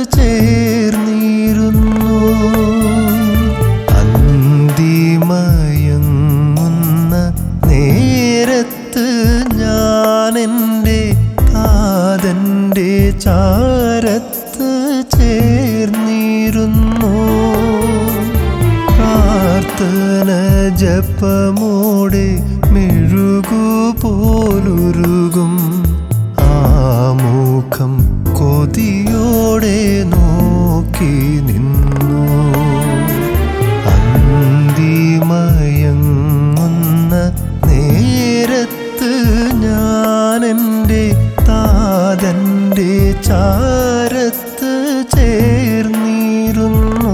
ചേർന്നിരുന്നു അന്തിമയങ്ങുന്ന നേരത്ത് ഞാൻ എൻ്റെ കാതൻ്റെ ചാരത്ത് ചേർന്നിരുന്നു പ്രാർത്ഥന ജപമോടെ മെഴുകുപോലുരുകും ആമുഖം കൊതിയോടെ നോക്കി നിന്നു അന്തിമയങ്ങുന്ന നേരത്ത് ഞാൻ എൻ്റെ താതൻ്റെ ചാരത്ത് ചേർന്നിരുന്നു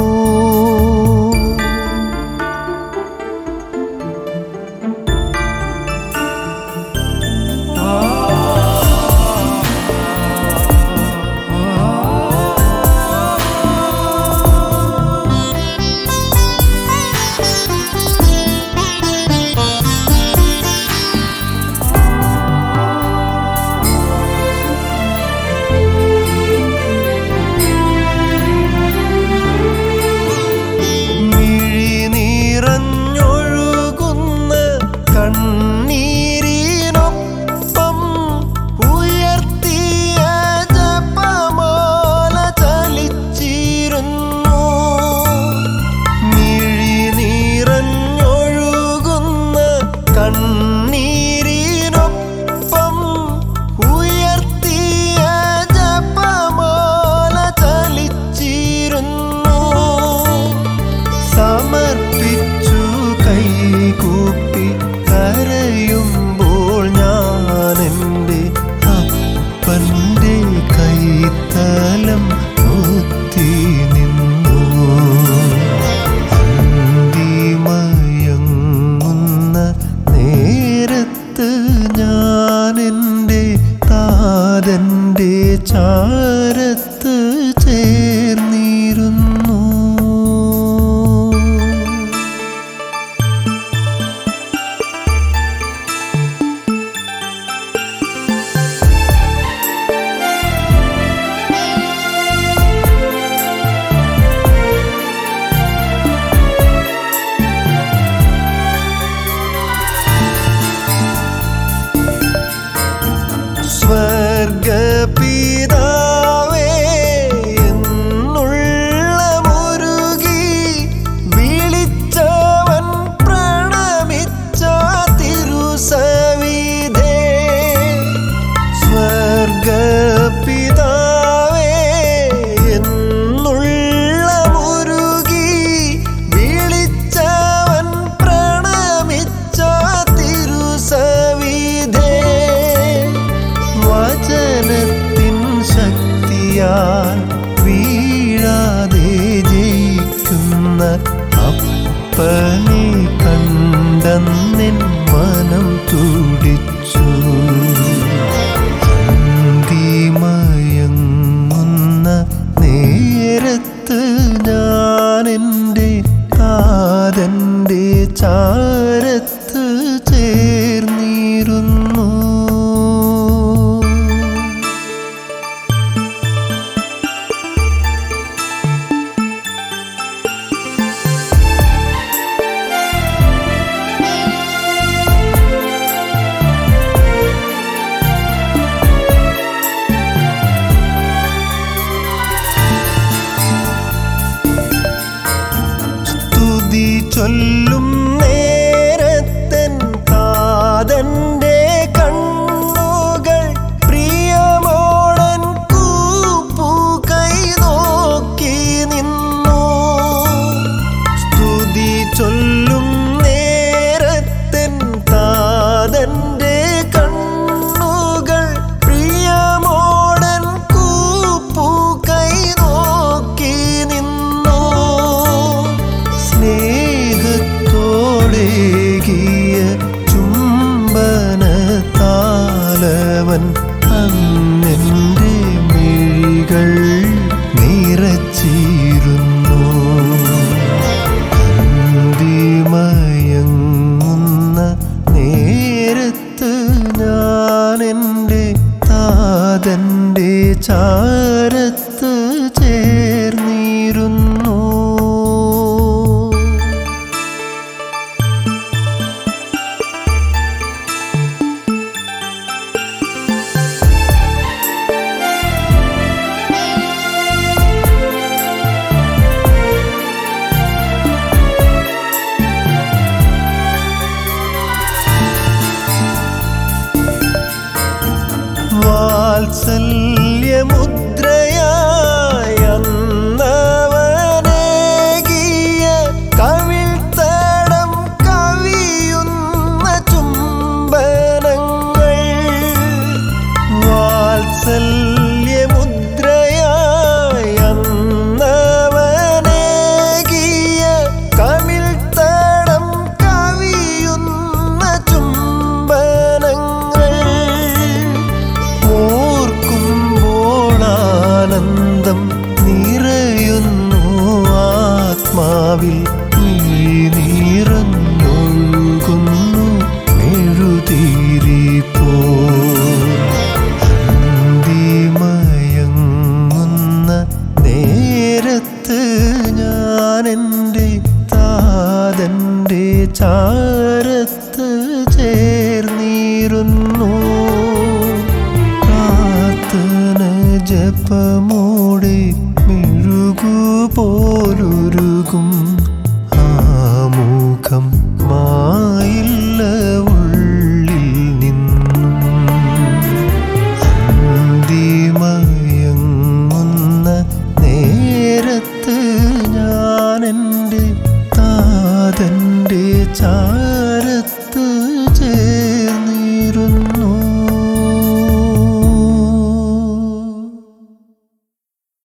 മിഴി നിറഞ്ഞൊഴുകുന്ന കണ്ണീരിനൊപ്പം ഉയർത്തിയ ജപമാല ചലിച്ചിരുന്നു മിഴി നിറഞ്ഞൊഴുകുന്ന കണ്ണീരിനൊപ്പം ഉയർത്തിയ ജപമാല ചലിച്ചിരുന്നു സമർപ്പിച്ചു കൈകൂപ്പി കരയുമ്പോൾ ഞാൻ എൻ്റെ അപ്പൻ്റെ കൈത്തലം ഒത്തി നിന്നു അന്തിമയങ്ങുന്ന നേരത്ത് ഞാൻ എൻ്റെ താതൻ്റെ ചാരത്ത് ചേർന്നിരുന്നു സ്വർഗപിതാവേ എന്നുള്ള മുരുകി വിളിച്ചവൻ പ്രണമിച്ച തിരുസവിധേ സ്വർഗപിതാവേ എന്നുള്ള മുരുകി വിളിച്ചവൻ പ്രണമിച്ച തിരുസവിധേ വചനത്തിൻ ശക്തിയാൽ വീഴാതെ ജയിക്കുന്ന അപ്പനെ കണ്ടെന്നിൻ മനം തുടിച്ചു അന്തിമയങ്ങുന്ന നേരത്ത് ഞാൻ എൻ്റെ കാതൻ്റെ ചാരത്ത് ചേർന്നിരുന്നു സ്തുതി ചൊല്ലും നേരത്തൻ കാതന്റെ കണ്ണുകൾ പ്രിയമോടൻ കൂപ്പു കൈ നോക്കി നിന്നു സ്തുതി ചൊല്ലും നേരത്തൻ കാതന്റെ കണ്ണുകൾ പ്രിയമോടൻ കൂപ്പു കൈ നോക്കി നിന്നു സ്നേഹ ചേർന്നിരുന്നു വാത്സല്യമുദ്രയായ അന്നവനേകിയ കവിൾത്തടം കവിയുന്ന ചുംബനങ്ങൾ വാത്സല്യമുദ്രയായ അന്നവനേകിയ കവിൾത്തടം കവിയുന്ന ചുംബനങ്ങൾ ഓർക്കുമ്പോൾ ആനന്ദം നിറയുന്നു ആത്മാവിൽ നീറഞ്ഞൊഴുകുന്നു മെഴുതീരിപ്പോ മയങ്ങുന്ന നേരത്ത് ഞാൻ എൻ്റെ താതൻ്റെ ചാരത്ത് ചേർന്നിരുന്നു പ്രാർത്ഥന ജപമോടെ മെഴുകുപോലുരുകും ആമുഖം മായില്ല ഉള്ളിൽ നിന്നും മയങ്ങുന്ന നേരത്ത് ഞാൻ എൻ്റെ താതൻ്റെ ചാ